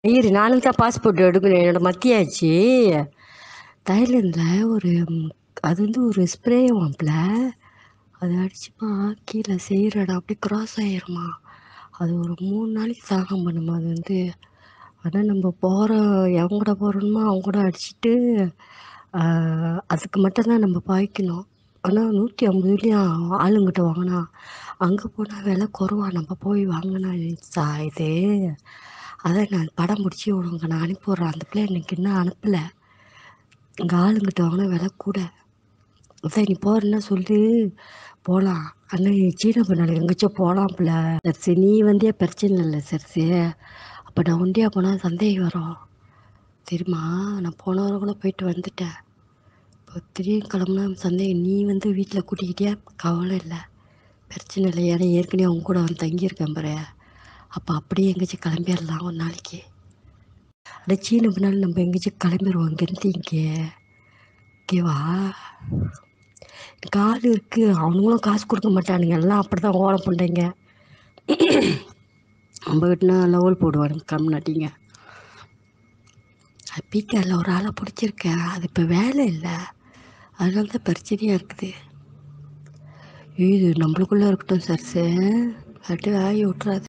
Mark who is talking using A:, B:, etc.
A: இரு நானும் தான் பாஸ்போர்ட் எடுக்கணும் என்னோட மத்தியாச்சு தைலண்டில் ஒரு ம், அது வந்து ஒரு ஸ்ப்ரே வாம்பில் அது அடிச்சுமா கீழே செய்கிற இடம் அப்படியே கிராஸ் ஆயிருமா அது ஒரு மூணு நாளைக்கு தாகம் பண்ணுமா அது வந்து ஆனால் நம்ம போகிற எவங்க கூட போகிறோமோ அவங்க கூட அடிச்சுட்டு ஆஹ், அதுக்கு மட்டும்தான் நம்ம பாய்க்கணும் ஆனால் நூற்றி ஐம்பதுலேயும் ஆளுங்கிட்ட வாங்கினா அங்கே போனால் விலை குறவா நம்ம போய் வாங்கினா சா இது அதான் நான் படம் முடிச்சு உனக்கு நான் அனுப்பிவிட்றேன் அந்த பிள்ளை எனக்கு இன்னும் அனுப்பலை இங்கே ஆளுங்கிட்ட வாங்கினா விலை கூட அதான் நீ போகிறேன்னா சொல்லு போகலாம் அண்ணன் சீன பண்ணாலும் எங்கேச்சும் போகலாம் பிள்ளை சரி நீ வந்தே பிரச்சனை இல்லை சரி அப்போ நான் ஒண்டியா போனால் சந்தேகம் வரும் தெரியுமா நான் போன வாரம் கூட போயிட்டு வந்துட்டேன் இப்போ திடீர்னு கிளம்புனா சந்தேகம் நீ வந்து வீட்டில் கூட்டிக்கிட்டியா கவலை இல்லை பிரச்சனை இல்லை ஏன்னா ஏற்கனவே அவங்க கூட வந்து தங்கியிருக்கேன் பாரு அப்போ அப்படியே எங்கேயாச்சும் கிளம்பிடலாம் ஒரு நாளைக்கு அட சீன பின்னால் நம்ம எங்கேயாச்சும் கிளம்பிடுவோம் இங்கேருந்து இங்கே ஓகேவா கால் இருக்குது அவனுங்களும் காசு கொடுக்க மாட்டானுங்க எல்லாம் அப்படி தான் ஓலம் பண்ணுறீங்க நம்ம வீட்டுனா லெவல் போடுவானுங்க கம்நாட்டிங்க பீக்காரில் ஒரு ஆளை பிடிச்சிருக்கேன் அது இப்போ வேலை இல்லை அதனால தான் பிரச்சனையாக இருக்குது இது நம்மளுக்குள்ளே இருக்கட்டும் சார் சார் அப்படியே வாங்கி விட்றாது